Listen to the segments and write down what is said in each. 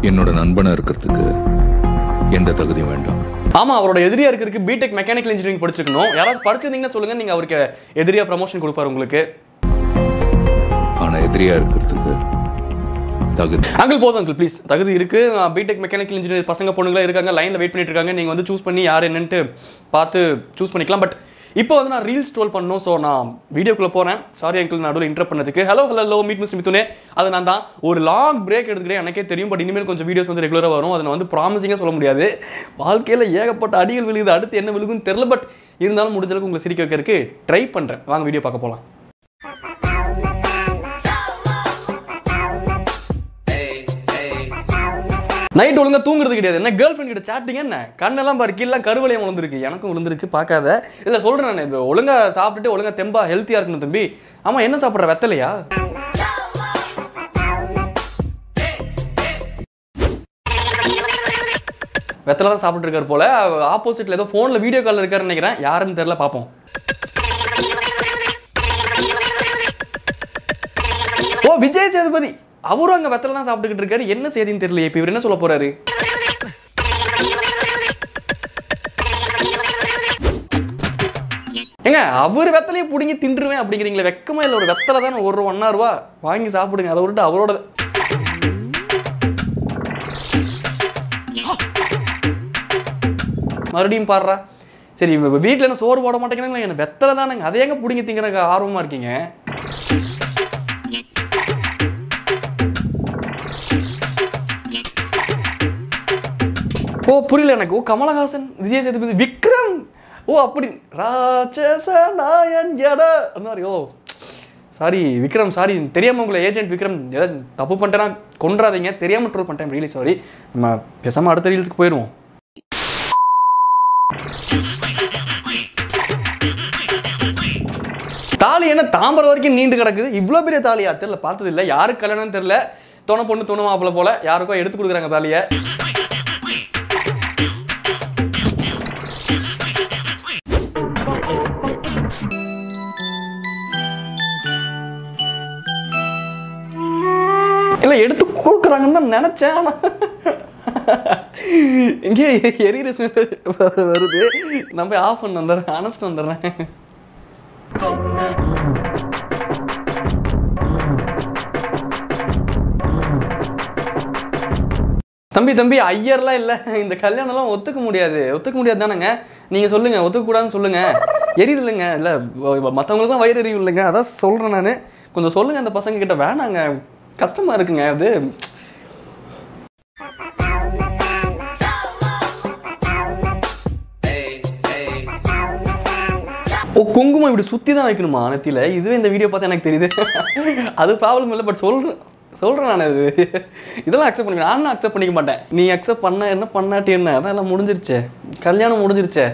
என்னோட நண்பனா இருக்கிறதுக்கு எந்த தகுதியும் வேண்டாம் ஆமா அவரோட எதிரியா இருக்கிறதுக்கு பிடெக் மெக்கானிக்கல் இன்ஜினியரிங் படிச்சிருக்கணும் யாராவது படிச்சிருந்தீங்கன்னா சொல்லுங்க நீங்க அவருக்கு எதிரியா ப்ரமோஷன் கொடுப்பாரு உங்களுக்கு ஆனா எதிரியா இருக்கிறதுக்கு தகுதி அங்கிள் போதும் அங்கிள் ப்ளீஸ் தகுதி இருக்கு பிடெக் மெக்கானிக்கல் இன்ஜினியர் பசங்க பொண்ணுங்களா இருக்காங்க லைன்ல வெயிட் பண்ணிட்டு இருக்காங்க நீங்க வந்து சூஸ் பண்ணி யார் என்னன்ட்டு பார்த்து சூஸ் பண்ணிக்கலாம் பட் இப்போ வந்து நான் ரீல்ஸ் ட்ரோல் பண்ணணும் ஸோ நான் வீடியோக்குள்ள போறேன் சாரி அங்கிள் நடுவில் இன்டர் பண்ணதுக்கு hello hello hello meet mister மித்துனே அது நான் தான் ஒரு லாங் பிரேக் எடுத்துக்கிறேன் எனக்கே தெரியும் பட் இனிமேல் கொஞ்சம் வீடியோஸ் வந்து ரெகுலராக வரும் அதை நான் வந்து ப்ராமிசிங்காக சொல்ல முடியாது வாழ்க்கையில் ஏகப்பட்ட அடிகள் விழுகுது அடுத்து என்ன விழுகுன்னு தெரில பட் இருந்தாலும் முடிஞ்ச அளவுக்கு உங்களை சிரிக்க வைக்கிறதுக்கு ட்ரை பண்ணுறேன் வாங்க வீடியோ பார்க்க போகலாம் நைட் ஒழுங்கா தூங்குறது கிடையாது என்ன கேர்ள் ஃப்ரெண்ட் கிட்ட சாட்டிங் என்ன கண்ணெல்லாம் பாரு கீழே கருவளையம் விழுந்திருக்கு எனக்கும் விழுந்திருக்கு பார்க்காத இல்லை சொல்கிறேன் நான் இப்போ ஒழுங்கா சாப்பிட்டுட்டு ஒழுங்கா தெம்பா ஹெல்த்தியாக இருக்கணும் தம்பி ஆமாம் என்ன சாப்பிட்ற வெத்தலையா வெத்தலை தான் சாப்பிட்டு இருக்காரு போல ஆப்போசிட்ல ஏதோ ஃபோனில் வீடியோ காலில் இருக்காருன்னு நினைக்கிறேன் யாருன்னு தெரியல பார்ப்போம் ஓ விஜய் சேதுபதி அவரும் அங்க வெத்தலை தான் சாப்பிட்டுக்கிட்டு இருக்காரு என்ன செய்தின்னு தெரியல இப்போ இவர் என்ன சொல்ல போறாரு ஏங்க அவர் வெத்தலையை பிடுங்கி தின்றுவேன் அப்படிங்கிறீங்களே வெக்கமா இல்லை ஒரு வெத்தலை தான் ஒரு ஒன்னா ரூபா வாங்கி சாப்பிடுங்க அதை விட்டு அவரோட மறுபடியும் பாடுறா சரி வீட்டில் என்ன சோறு போட மாட்டேங்கிறாங்களா என்ன வெத்தலை தானேங்க அதை எங்க பிடுங்கி திங்கிறக்கு ஆர்வமா இருக்கீங்க ஓ புரியல எனக்கு ஓ கமலஹாசன் விஜய் சேதுபதி விக்ரம் ஓ அப்படி ராட்சச நாயன் எட அந்த மாதிரி ஓ சாரி விக்ரம் சாரி தெரியாம உங்களை ஏஜென்ட் விக்ரம் ஏதாச்சும் தப்பு பண்ணிட்டேன்னா கொன்றாதீங்க தெரியாம ட்ரோல் பண்ணிட்டேன் ரியலி சாரி நம்ம பேசாம அடுத்த ரீல்ஸ்க்கு போயிடுவோம் தாலி என்ன தாம்பரம் வரைக்கும் நீண்டு கிடக்குது இவ்வளோ பெரிய தாலியா தெரியல பார்த்தது இல்லை யாருக்கு கல்யாணம்னு தெரியல துணை பொண்ணு துணை மாப்பிள்ள போல யாருக்கோ எடுத்து கொடுக்குறாங்க தாலியை இல்லை எடுத்து கொடுக்குறாங்கன்னு தான் நினச்சேன் ஆனால் இங்கே எரியிற ஸ்மெல் வருது நான் போய் ஆஃப் பண்ணி வந்துடுறேன் அணைச்சிட்டு வந்துடுறேன் தம்பி தம்பி ஐயர்லாம் இல்லை இந்த கல்யாணம்லாம் ஒத்துக்க முடியாது ஒத்துக்க முடியாது தானேங்க நீங்கள் சொல்லுங்கள் ஒத்துக்கக்கூடாதுன்னு சொல்லுங்கள் எரியுது இல்லைங்க இல்லை மற்றவங்களுக்கு தான் வயிறு எரியும் இல்லைங்க அதான் சொல்கிறேன் நான் கொஞ்சம் சொல்லுங்கள் அந்த பசங்க கிட்ட வேணாங்க கஷ்டமாக இருக்குங்க அது ஓ குங்குமம் இப்படி சுற்றி தான் வைக்கணுமா நெத்தியில் இதுவே இந்த வீடியோ பார்த்தா எனக்கு தெரியுது அது ப்ராப்ளம் இல்லை பட் சொல்கிறேன் சொல்கிறேன் நான் இது இதெல்லாம் அக்செப்ட் பண்ணி நானும் அக்செப்ட் பண்ணிக்க மாட்டேன் நீ அக்செப்ட் பண்ண என்ன பண்ணாட்டி என்ன அதான் எல்லாம் முடிஞ்சிருச்சே கல்யாணம் முடிஞ்சிருச்சே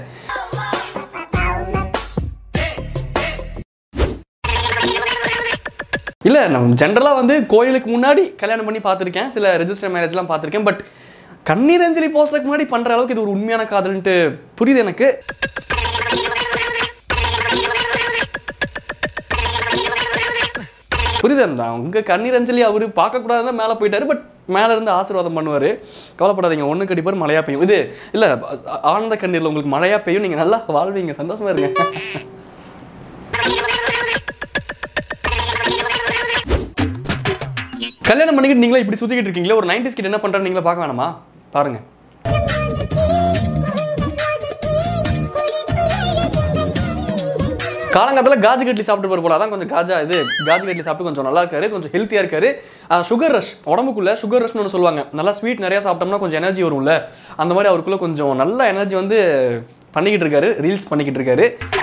இல்லை நம்ம ஜென்ரலாக வந்து கோயிலுக்கு முன்னாடி கல்யாணம் பண்ணி பார்த்துருக்கேன் சில ரெஜிஸ்டர் மேரேஜ்லாம் பார்த்துருக்கேன் பட் கண்ணீர் அஞ்சலி போஸ்டருக்கு முன்னாடி பண்ணுற அளவுக்கு இது ஒரு உண்மையான காதல்ன்ட்டு புரியுது எனக்கு புரியுது அந்த உங்க கண்ணீர் அஞ்சலி அவர் பார்க்கக்கூடாது மேலே போயிட்டாரு பட் மேலே இருந்து ஆசீர்வாதம் பண்ணுவார் கவலைப்படாதீங்க ஒன்று கடிப்பார் மழையா பெய்யும் இது இல்லை ஆனந்த கண்ணீரில் உங்களுக்கு மழையா பெய்யும் நீங்கள் நல்லா வாழ்வீங்க சந்தோஷமா இருங்க கல்யாணம் பண்ணிக்கிட்டு நீங்களே இப்படி சுற்றிக்கிட்டு இருக்கீங்களே ஒரு நைன்டிஸ் கிட்ட என்ன பண்ணுறான்னு நீங்களே பார்க்க வேணாமா பாருங்க காலங்காலத்தில் காஜு கட்லி சாப்பிட்டு போகிற போல அதான் கொஞ்சம் காஜா இது காஜு கட்லி சாப்பிட்டு கொஞ்சம் நல்லா இருக்காரு கொஞ்சம் ஹெல்த்தியாக இருக்காரு சுகர் ரஷ் உடம்புக்குள்ள சுகர் ரஷ்னு ஒன்று சொல்லுவாங்க நல்லா ஸ்வீட் நிறையா சாப்பிட்டோம்னா கொஞ்சம் எனர்ஜி வரும்ல அந்த மாதிரி அவருக்குள்ள கொஞ்சம் நல்ல எனர்ஜி வந்து பண்ணிக்கிட்டு இருக்காரு ரீல்ஸ் பண்ணிக்கிட்டு இருக்காரு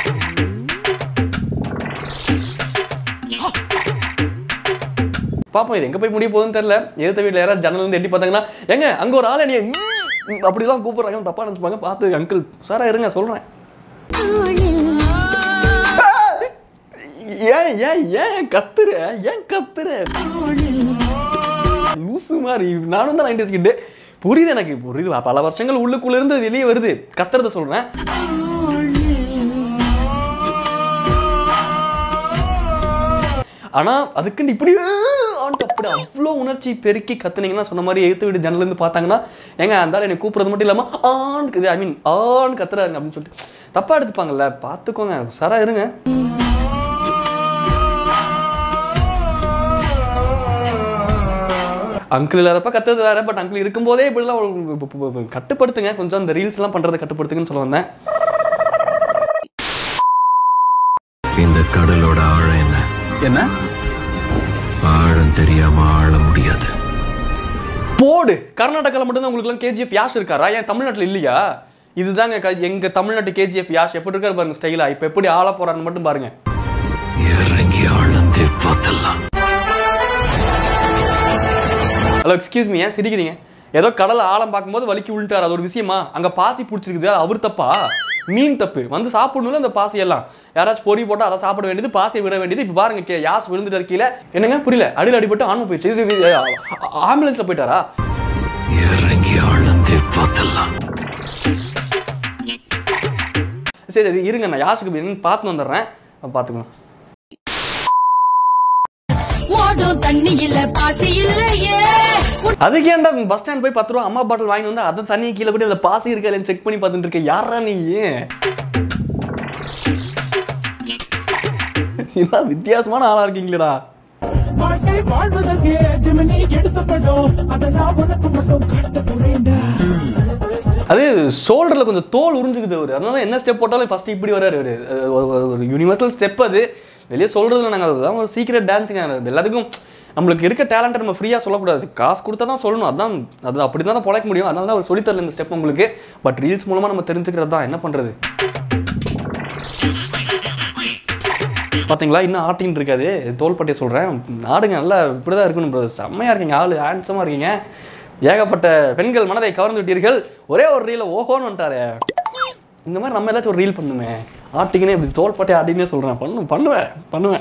பாப்போம் இது எங்கே போய் முடிய போகுதுன்னு தெரியல எதிர்த்த வீட்டில் யாராவது ஜன்னல் இருந்து எட்டி பார்த்தாங்கன்னா எங்க அங்கே ஒரு ஆளை நீ அப்படிலாம் கூப்பிட்றாங்க தப்பா நினச்சிப்பாங்க பார்த்து அங்கிள் சாரா இருங்க சொல்கிறேன் ஏன் ஏன் ஏன் கத்துற ஏன் கத்துற லூசு மாதிரி நானும் தான் நைன்டிஸ் கிட்டு புரியுது எனக்கு புரியுது பல வருஷங்கள் உள்ளுக்குள்ள இருந்து வெளியே வருது கத்துறத சொல்றேன் ஆனா அதுக்குன்னு இப்படி ஆன்ட்ட அப்படி அவ்வளோ உணர்ச்சி பெருக்கி கத்துனீங்கன்னா சொன்ன மாதிரி எழுத்து வீடு ஜன்னலேருந்து பார்த்தாங்கன்னா ஏங்க அந்த ஆள் என்னை கூப்பிட்றது மட்டும் இல்லாமல் ஆண் இது ஐ மீன் ஆண் கத்துறாங்க அப்படின்னு சொல்லிட்டு தப்பாக எடுத்துப்பாங்கல்ல பார்த்துக்கோங்க சரா இருங்க அங்கிள் இல்லாதப்ப கத்துறது வேற பட் அங்கிள் இருக்கும்போதே இப்படிலாம் ஒரு- ப- ப- ப- கட்டுப்படுத்துங்க கொஞ்சம் அந்த ரீல்ஸ்லாம் பண்ணுறதை கட்டுப்படுத்துங்கன்னு சொல்ல வந்தேன் இந்த கடலோட ஆழம் என்ன என்ன ஆழம் தெரியாம ஆழ முடியாது போடு கர்நாடகாவில் மட்டும்தான் உங்களுக்குலாம் கேஜிஎஃப் யாஷ் இருக்காரா ஏன் தமிழ்நாட்டில் இல்லையா இதுதாங்க க- எங்க தமிழ்நாட்டு கேஜிஎஃப் யாஷ் எப்படி இருக்காரு பாருங்க ஸ்டைலா இப்போ எப்படி ஆள போறான்னு மட்டும் பாருங்க இறங்கி ஆழந்தே பார்த்தலாம் ஹலோ எக்ஸ்கியூஸ் மீ ஏன் சிரிக்கிறீங்க ஏதோ கடலை ஆழம் பார்க்கும்போது வலிக்கி விழுட்டார் அது ஒரு விஷயமா அங்க பாசி பிடிச்சிருக்குது அது அவர் தப்பா மீன் தப்பு வந்து சாப்பிடணும்ல அந்த பாசி எல்லாம் யாராச்சும் பொறி போட்டு அதை சாப்பிட வேண்டியது பாசியை விட வேண்டியது இப்போ பாருங்க கே யாஸ் விழுந்துட்டார் கீழே என்னங்க புரியல அடியில் அடிபட்டு ஆன்ம போயிடுச்சு இது இது, ஆ- ஆம்புலன்ஸ்ல போயிட்டாரா இறங்கி ஆழந்தே பார்த்தலாம் சரி அது இருங்க நான் யாஸுக்கு என்னன்னு பார்த்து வந்துடுறேன் பார்த்துக்கலாம் ஓடும் தண்ணி இல்ல பாசி இல்லையே அதுக்கு ஏன்டா பஸ் ஸ்டாண்ட் போய் பத்து ரூபா அம்மா பாட்டில் வாங்கி வந்து அதை தண்ணி கீழே கூட அதில் பாசி இருக்கா இல்லைன்னு செக் பண்ணி பார்த்துட்டு இருக்க யாரா நீ என்ன வித்தியாசமான ஆளா இருக்கீங்களேடா வாழ்க்கை வாழ்வதற்கு ஜெமினி எடுத்தப்படும் அதை நான் உனக்கு மட்டும் காட்ட போறேன்டா அது ஷோல்டரில் கொஞ்சம் தோல் உறிஞ்சுக்குது அவரு அதனால என்ன ஸ்டெப் போட்டாலும் ஃபர்ஸ்ட் இப்படி வராரு அவரு அது ஒரு- ஒரு- ஒரு யூனிவர்சல் ஸ்டெப் அது வெளியே சொல்றதுல நாங்கள் அதுதான் ஒரு சீக்ரெட் டான்ஸுங்க எல்லாத்துக்கும் நம்மளுக்கு இருக்க டேலண்ட்டை நம்ம ஃப்ரீயாக சொல்லக்கூடாது காசு கொடுத்தா தான் சொல்லணும் அதான் அது அப்படி தான் தான் பொழைக்க முடியும் அதனால தான் அவர் சொல்லித்தரல இந்த ஸ்டெப் உங்களுக்கு பட் ரீல்ஸ் மூலமாக நம்ம தெரிஞ்சுக்கிறது தான் என்ன பண்ணுறது பாத்தீங்களா இன்னும் ஆட்டின்னு இருக்காது தோள்பட்டியை சொல்கிறேன் ஆடுங்க நல்லா இப்படி தான் இருக்கணும் bro. செம்மையா இருக்கீங்க ஆளு ஹேண்ட்ஸமாக இருக்கீங்க ஏகப்பட்ட பெண்கள் மனதை கவர்ந்து விட்டீர்கள் ஒரே ஒரு ரீல ஓஹோன்னு வந்துட்டாரு இந்த மாதிரி நம்ம ஏதாச்சும் ஒரு ரீல் பண்ணுமே ஆட்டிங்கனே இப்படி தோள்பட்டை ஆட்டினே சொல்கிறேன் பண்ணு பண்ணுவேன் பண்ணுவேன்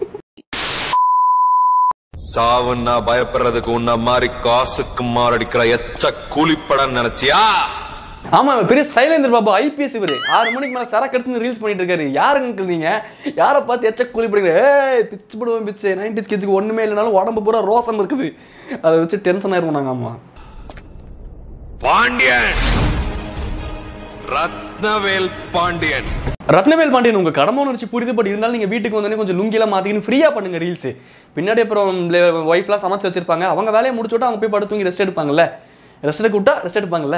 சாவுன்னா பயப்படுறதுக்கு உன்ன மாதிரி காசுக்கு மாரடிக்கிற எச்ச கூலிப்படம் நினைச்சியா ஆமா இவர் பெரிய சைலேந்திர பாபு ஐபிஎஸ் இவர் ஆறு மணிக்கு மேலே சரக்கு எடுத்து ரீல்ஸ் பண்ணிட்டு இருக்காரு யாருங்க uncle நீங்க யாரை பார்த்து எச்ச கூலி போடுங்க ஏய் பிச்சு போடுவேன் பிச்சு நைன்டி கிட்ஸுக்கு ஒண்ணுமே இல்லைனாலும் உடம்பு பூரா ரோசம் இருக்குது அதை வச்சு டென்ஷன் ஆயிருவோம் நாங்க ஆமா பாண்டியன் ரத்னவேல் பாண்டியன் ரத்னவேல் பாண்டியன் உங்க கடமை உணர்ச்சி புரியுது பட் இருந்தாலும் நீங்க வீட்டுக்கு வந்தோடனே கொஞ்சம் லுங்கிலாம் மாத்திக்கின்னு ஃப்ரீயா பண்ணுங்க ரீல்ஸ் பின்னாடி அப்புறம் ஒய்ஃப்லாம் சமைச்சு வச்சிருப்பாங்க அவங்க வேலையை முடிச்சுட்டு அவங்க போய் படுத்து தூங்கி ரெஸ்ட் எடுப்பாங்கல்ல ரெஸ்ட் எடுக்க விட்டா ரெஸ்ட் எடுப்பாங்கல்ல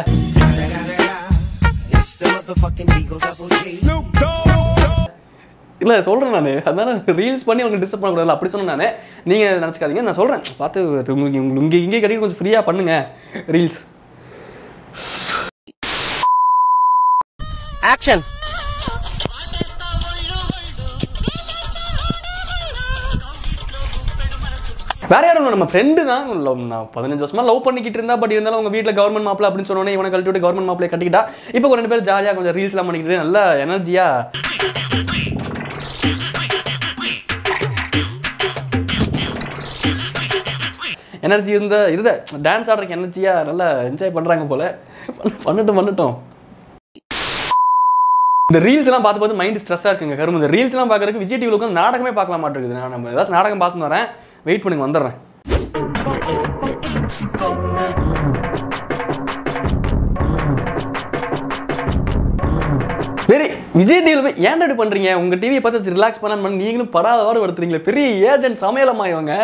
இல்ல சொல்றேன் நான் அதனால ரீல்ஸ் பண்ணி அவங்க டிஸ்டர்ப் பண்ணக்கூடாது அப்படி சொன்னேன் நான் நீங்க நினச்சிக்காதீங்க நான் சொல்றேன் பார்த்து உங்களுக்கு இங்கே இங்கே கட்டி கொஞ்சம் ஃப்ரீயா பண்ணுங்க ரீல்ஸ் ஆக்ஷன் வேற யாரும் இல்ல, நம்ம ஃப்ரெண்டு தான் love- நான் பதினஞ்சு வருஷமா லவ் பண்ணிக்கிட்டு இருந்தா பட் இருந்தாலும் அவங்க வீட்டில் கவர்மெண்ட் மாப்பிள அப்படின்னு சொன்னோன்னே இவனை கழட்டி விட்டு கவர்மெண்ட் மாப்பிளை கட்டிக்கிட்டா இப்போ ரெண்டு பேரும் ஜாலியாக கொஞ்சம் ரீல்ஸ்லாம் பண்ணிக்கிட்டு நல்ல எனர்ஜியா எனர்ஜி இருந்த இருந்த டான்ஸ் ஆடுறதுக்கு எனர்ஜியா நல்லா என்ஜாய் பண்றாங்க போல பண்ண- பண்ணட்டும் பண்ணட்டும் இந்த ரீல்ஸ் எல்லாம் பார்த்து பார்த்து மைண்ட் ஸ்ட்ரெஸ்ஸாக இருக்குங்க கரும்பு இந்த ரீல்ஸ் எல்லாம் பார்க்கறதுக்கு விஜய் டிவியில் உட்காந்து நாடகமே பார்க்கலாம் மாட்டேங்குது நான் நம்ம ஏதாச்சும் நாடகம் பார்த்து வரேன் வெயிட் பண்ணுங்க வந்துடுறேன் வெரி விஜய் டிவியில் போய் ஏன்டா இப்படி பண்றீங்க உங்க டிவியை பார்த்து ரிலாக்ஸ் பண்ணலான்னு பண்ணி நீங்களும் படாத பாடு படுத்துறீங்களே பெரிய ஏஜென்ட் சமையலம்மா இவங்க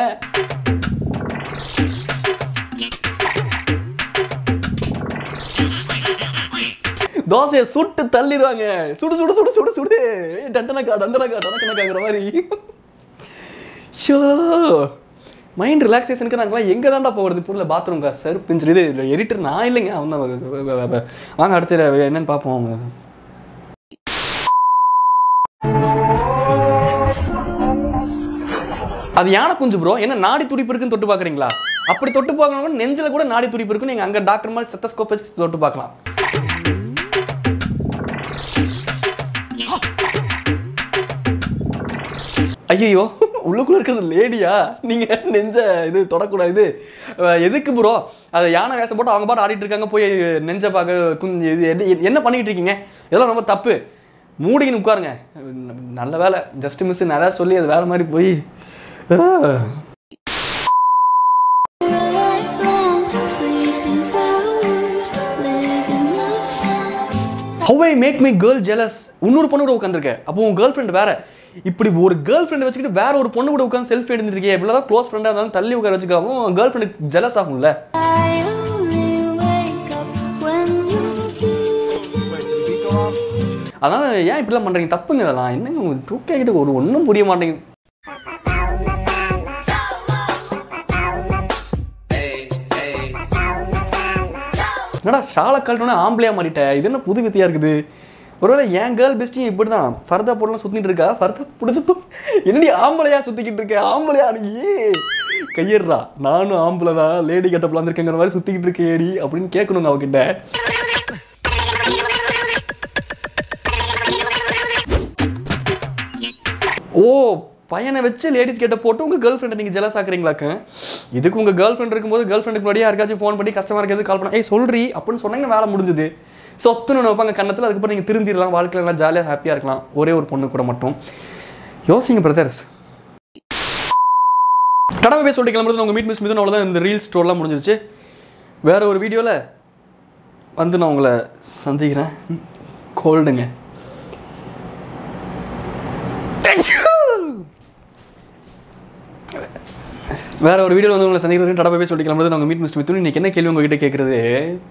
தோசையை சுட்டு தள்ளிடுவாங்க சுடு சுடு சுடு சுடு சுடு ஏய், டண்டனக்கா டண்டனக்கா டனக்கனக்காங்கிற மாதிரி ஷோ மைண்ட் ரிலாக்ஸேஷனுக்கு நாங்களாம் எங்கே தான்டா போகிறது புரியல பாத்ரூம்க்கா சார் பிஞ்சு இது எடிட்டர் நான் இல்லைங்க அவன் தான் வாங்க அடுத்து என்னன்னு பார்ப்போம் அது யானை குஞ்சு ப்ரோ என்ன நாடி துடிப்பு இருக்குன்னு தொட்டு பார்க்குறீங்களா அப்படி தொட்டு பார்க்கணும் நெஞ்சில் கூட நாடி துடிப்பு இருக்குன்னு நீங்கள் அங்கே டாக்டர் மாதிரி செத்தஸ்கோப் வச்சு தொட்டு பார்க்கலாம் ஐயோ உள்ளுக்குள்ள இருக்கிறது லேடியா நீங்க நெஞ்ச இது தொடக்கூடாது அஹ் எதுக்கு ப்ரோ அதை யானை வேஷம் போட்டு அவங்க பாட்டு ஆடிட்டு இருக்காங்க போய் நெஞ்ச பார்க்க குஞ்சு இது என்ன- என்ன பண்ணிட்டு இருக்கீங்க இதெல்லாம் ரொம்ப தப்பு மூடிக்கின்னு உட்காருங்க நல்ல வேலை ஜஸ்ட் மிஸ் நான் ஏதாவது சொல்லி அது வேற மாதிரி போய் ah. How I make my girl jealous இன்னொரு பொண்ணு கூட உட்காந்துருக்க அப்போ உன் கேர்ள் ஃப்ரெண்ட் வேற இப்படி ஒரு கேர்ள் ஃப்ரெண்ட் வச்சுக்கிட்டு வேற ஒரு பொண்ணு கூட உட்காந்து செல்ஃபி எடுத்துருக்கே இவ்வளோதான் க்ளோஸ் ஃப்ரெண்டாக இருந்தாலும் தள்ளி உட்கார வச்சுக்கலாம் கேர்ள் ஃப்ரெண்டுக்கு ஜெலஸ் ஆகும்ல I only wake up when you அதனால ஏன் இப்படிலாம் பண்றீங்க தப்புங்க இதெல்லாம் என்னங்க டூ கிட்ட ஒரு ஒன்றும் புரிய மாட்டேங்குது என்னடா ஷாலை கழட்டோன்னே ஆம்பளையா மாறிட்ட இது என்ன புது வித்தியா இருக்குது ஒருவேளை என் கேர்ள் பெஸ்டியும் இப்படி தான் ஃபர்தா போடலாம் சுற்றிட்டு இருக்கா ஃபர்தா பிடிச்சது என்னடி ஆம்பளையா சுற்றிக்கிட்டு இருக்க ஆம்பளையா நீ கையேறா நானும் ஆம்பளை தான் லேடி கட்டப்பில் வந்திருக்கேங்கிற மாதிரி சுற்றிக்கிட்டு இருக்கேடி அப்படின்னு கேட்கணுங்க அவகிட்ட ஓ பையனை வச்சு லேடிஸ் கேட்ட போட்டு உங்கள் கேர்ள் ஃப்ரெண்டை நீங்கள் ஜெலஸ் ஆக்குறீங்களாக்க இதுக்கு உங்கள் கேர்ள் ஃப்ரெண்ட் இருக்கும்போது கேர்ள் ஃப்ரெண்டுக்கு முன்னாடியே யாருக்காச்சும் ஃபோன் பண்ணி கஷ்டமாக இருக்கிறது கால் பண்ண ஏய் சொல்றி அப்படின்னு சொன்னாங்க வேலை முடிஞ்சுது சொத்துன்னு ஒன்று வைப்பாங்க கண்ணத்தில் அதுக்கப்புறம் நீங்கள் திருந்திடலாம் வாழ்க்கையில எல்லாம் ஜாலியாக ஹாப்பியாக இருக்கலாம் ஒரே ஒரு பொண்ணு கூட மட்டும் யோசிங்க பிரதர்ஸ் கடமை போய் சொல்லிட்டு கிளம்புறது உங்கள் மீட் மிஸ் மிதன் அவ்வளோதான் இந்த ரீல்ஸ் ஸ்டோர்லாம் முடிஞ்சிருச்சு வேற ஒரு வீடியோவில் வந்து நான் உங்களை சந்திக்கிறேன் கோல்டுங்க வேற ஒரு வீடியோவில் வந்து உங்களை சந்திக்கிறேன் டடா போய் சொல்லி கிளம்புறது நாங்கள் மீட் மிஸ்டர் மித்துன் இன்னைக்கு என்ன கேள்வி உங்ககிட்ட கேட்குறது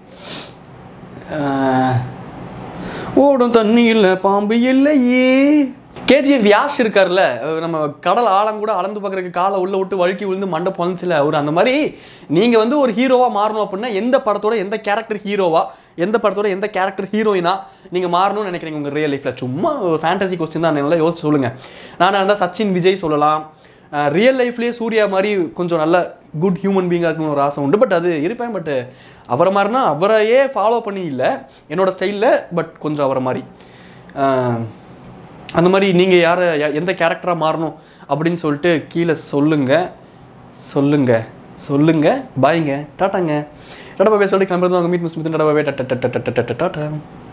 ஓடும் தண்ணி இல்லை பாம்பு இல்லையே கேஜிஎஃப் யாஷ் இருக்கார்ல அஹ் நம்ம கடல் ஆழம் கூட அளந்து பார்க்கறதுக்கு காலை உள்ள விட்டு வழுக்கி விழுந்து மண்டை பொழந்துச்சுல அவர் அந்த மாதிரி நீங்கள் வந்து ஒரு ஹீரோவாக மாறணும் அப்படின்னா எந்த படத்தோட எந்த கேரக்டர் ஹீரோவா எந்த படத்தோட எந்த கேரக்டர் ஹீரோயினா நீங்கள் மாறணும்னு நினைக்கிறீங்க உங்கள் ரியல் லைஃப்பில் சும்மா ஒரு ஃபேண்டசி கொஸ்டின் தான் நல்லா யோசிச்சு சொல்லுங்கள் நானாக இருந்தால் சச்சின் விஜய் சொல்லலாம் ரியல் லைஃப்லேயே சூர்யா மாதிரி கொஞ்சம் நல்ல குட் ஹியூமன் பீங்காக இருக்கணும்னு ஒரு ஆசை உண்டு பட் அது இருப்பேன் பட் அவரை மாதிரினா அவரையே ஃபாலோ பண்ணி இல்லை என்னோட ஸ்டைலில் பட் கொஞ்சம் அவரை மாதிரி அஹ், அந்த மாதிரி நீங்கள் யாரை யா- எந்த கேரக்டராக மாறணும் அப்படின்னு சொல்லிட்டு கீழே சொல்லுங்க சொல்லுங்க சொல்லுங்க பாய்ங்க டாட்டாங்க டாடா பாபே சொல்லி கிளம்புறது அவங்க meet miss ta ta bye bye ta ta ta ta ta ta tata